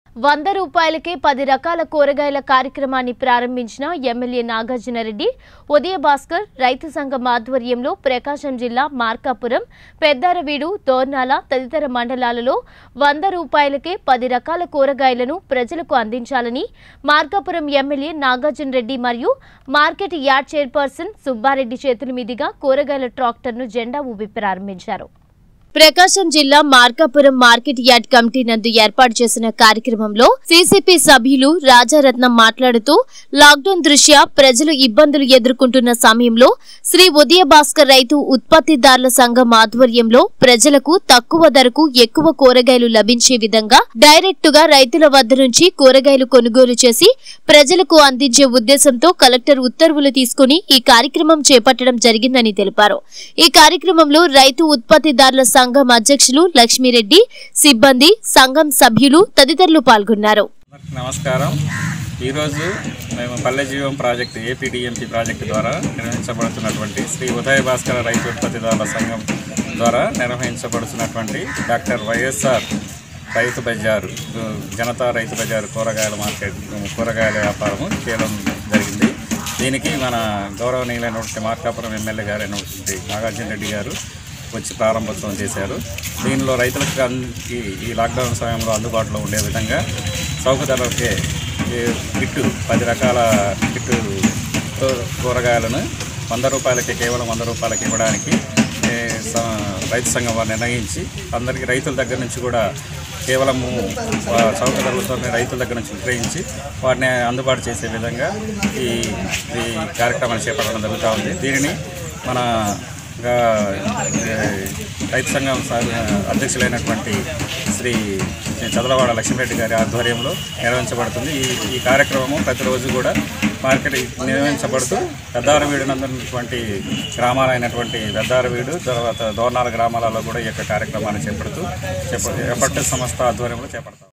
వంద రూపాయలకే పది రకాల కూరగాయల కార్యక్రమాన్ని ప్రారంభించిన ఎమ్మెల్యే నాగార్జునరెడ్డి ఉదయ భాస్కర్ రైతు సంఘం ఆధ్వర్యంలో ప్రకాశం జిల్లా మార్కాపురం పెద్దారవీడు దోర్నాల తదితర మండలాలలో వంద రూపాయలకే పది రకాల కూరగాయలను ప్రజలకు అందించాలని మార్కాపురం ఎమ్మెల్యే నాగార్జున రెడ్డి మరియు మార్కెట్ యార్డ్ చైర్పర్సన్ సుబ్బారెడ్డి చేతుల మీదుగా కూరగాయల ట్రాక్టర్ను జెండా ఊపి ప్రారంభించారు ప్రకాశం జిల్లా మార్కాపురం మార్కెట్ యార్డ్ కమిటీ నందు ఏర్పాటు చేసిన కార్యక్రమంలో సీసీపీ సభ్యులు రాజారత్నం మాట్లాడుతూ లాక్డౌన్ దృష్ట్యా ప్రజలు ఇబ్బందులు ఎదుర్కొంటున్న సమయంలో శ్రీ ఉదయ భాస్కర్ రైతు ఉత్పత్తిదారుల సంఘం ఆధ్వర్యంలో ప్రజలకు తక్కువ ధరకు ఎక్కువ కూరగాయలు లభించే విధంగా డైరెక్ట్ గా రైతుల వద్ద నుంచి కూరగాయలు కొనుగోలు చేసి ప్రజలకు అందించే ఉద్దేశంతో కలెక్టర్ ఉత్తర్వులు తీసుకుని ఈ కార్యక్రమం చేపట్టడం జరిగిందని తెలిపారు ఈ కార్యక్రమంలో రైతు ఉత్పత్తిదారుల సంఘం అధ్యక్షులు లక్ష్మీరెడ్డి సిబ్బంది సంఘం సభ్యులు తదితరులు పాల్గొన్నారు అందరికీ నమస్కారం ఈరోజు మేము పల్లె జీవం ప్రాజెక్టు ఏపీడిఎంపీ ప్రాజెక్టు ద్వారా నిర్వహించబడుతున్నటువంటి శ్రీ ఉదయ భాస్కర రైతు ఉత్పత్తిదారుల సంఘం ద్వారా నిర్వహించబడుతున్నటువంటి డాక్టర్ వైఎస్ఆర్ రైతు బజారు జనతా రైతు బజారు కూరగాయల మార్కెట్ కూరగాయల వ్యాపారము చేయడం జరిగింది దీనికి మన గౌరవనీయులైనటువంటి మార్కాపురం ఎమ్మెల్యే గారైనటువంటి నాగార్జున రెడ్డి గారు వచ్చి ప్రారంభోత్సవం చేశారు దీనిలో రైతులకు అందరికీ ఈ లాక్డౌన్ సమయంలో అందుబాటులో ఉండే విధంగా చౌక ధరలకే ఈ కిట్టు పది రకాల కిట్టు కూ- కూరగాయలను వంద రూపాయలకి కేవలం వంద రూపాయలకి ఇవ్వడానికి ఏ, స- రైతు సంఘం వారు నిర్ణయించి అందరికీ రైతుల దగ్గర నుంచి కూడా కేవలము ఆ, చౌక ధరలతో రైతుల దగ్గర నుంచి విక్రయించి వాటిని అందుబాటు చేసే విధంగా ఈ ఈ కార్యక్రమాన్ని చేపట్టడం జరుగుతూ ఉంది దీనిని మన ఇంకా ఏ, రైతు సంఘం సా- అధ్యక్షులైనటువంటి శ్రీ చదలవాడ లక్ష్మీరెడ్డి గారి ఆధ్వర్యంలో నిర్వహించబడుతుంది ఈ ఈ కార్యక్రమము ప్రతిరోజు కూడా మార్కెట్ నిర్వహించబడుతూ పెద్దారవీడు నందున్నటువంటి గ్రామాలైనటువంటి పెద్దారవీడు తర్వాత దోర్నాల గ్రామాలలో కూడా ఈ యొక్క కార్యక్రమాన్ని చేపడుతూ చేప ఎఫర్ట్ సంస్థ ఆధ్వర్యంలో చేపడతాం